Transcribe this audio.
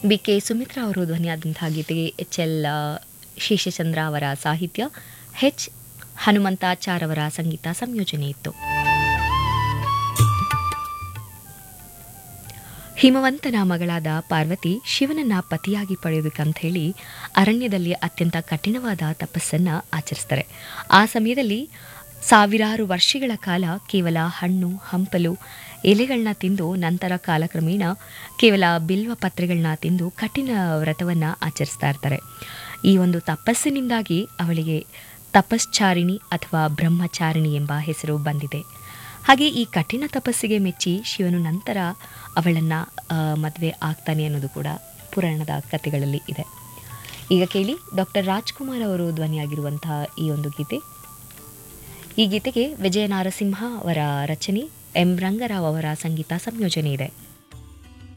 B K Sumitra ಅವರು ಧ್ವನಿಯಾದಂತಹ ಗೀತೆಗೆ H L ಶೇಷಚಂದ್ರ ಅವರ ಸಾಹಿತ್ಯ ಎಚ್ ಹನುಮಂತಾಚಾರ್ ಅವರ ಸಂಗೀತ ಸಂಯೋಜನೆ ಇತ್ತು ಹಿಮವಂತನ ಮಗಳಾದ ಪಾರ್ವತಿ ಶಿವನನ್ನ ಪತಿಯಾಗಿ ಪಡೆಯೋದಕ್ಕಂತ ಹೇಳಿ ಅರಣ್ಯದಲ್ಲಿ ಅತ್ಯಂತ ಕಠಿಣವಾದ ತಪಸ್ಸನ್ನ ಆಚರಿಸ್ತಾರೆ ಆ ಸಮಯದಲ್ಲಿ ಸಾವಿರಾರು ವರ್ಷಗಳ ಕಾಲ ಕೇವಲ ಹಣ್ಣು ಹಂಪಲು ಎಲೆಗಳನ್ನ ತಿಂದು ನಂತರ ಕಾಲಕ್ರಮೇಣ ಕೇವಲ ಬಿಲ್ವ ಪತ್ರೆಗಳನ್ನ ತಿಂದು ಕಠಿಣ ವ್ರತವನ್ನು ಆಚರಿಸ್ತಾ ಇರ್ತಾರೆ ಈ ಒಂದು ತಪಸ್ಸಿನಿಂದಾಗಿ ಅವಳಿಗೆ ತಪಶ್ಚಾರಿಣಿ ಅಥವಾ ಬ್ರಹ್ಮಚಾರಿಣಿ ಎಂಬ ಹೆಸರು ಬಂದಿದೆ ಹಾಗೆ ಈ ಕಠಿಣ ತಪಸ್ಸಿಗೆ ಮೆಚ್ಚಿ ಶಿವನು ನಂತರ ಅವಳನ್ನು ಮದುವೆ ಆಗ್ತಾನೆ ಅನ್ನೋದು ಕೂಡ ಪುರಾಣದ ಕಥೆಗಳಲ್ಲಿ ಇದೆ ಈಗ ಕೇಳಿ ಡಾಕ್ಟರ್ ರಾಜ್ಕುಮಾರ್ ಅವರು ಧ್ವನಿಯಾಗಿರುವಂತಹ ಈ ಒಂದು ಗೀತೆ ಈ ಗೀತೆಗೆ ವಿಜಯ ನಾರಸಿಂಹ ಅವರ ರಚನೆ ಎಂ ರಂಗರಾವ್ ಅವರ ಸಂಗೀತ ಸಂಯೋಜನೆ ಇದೆ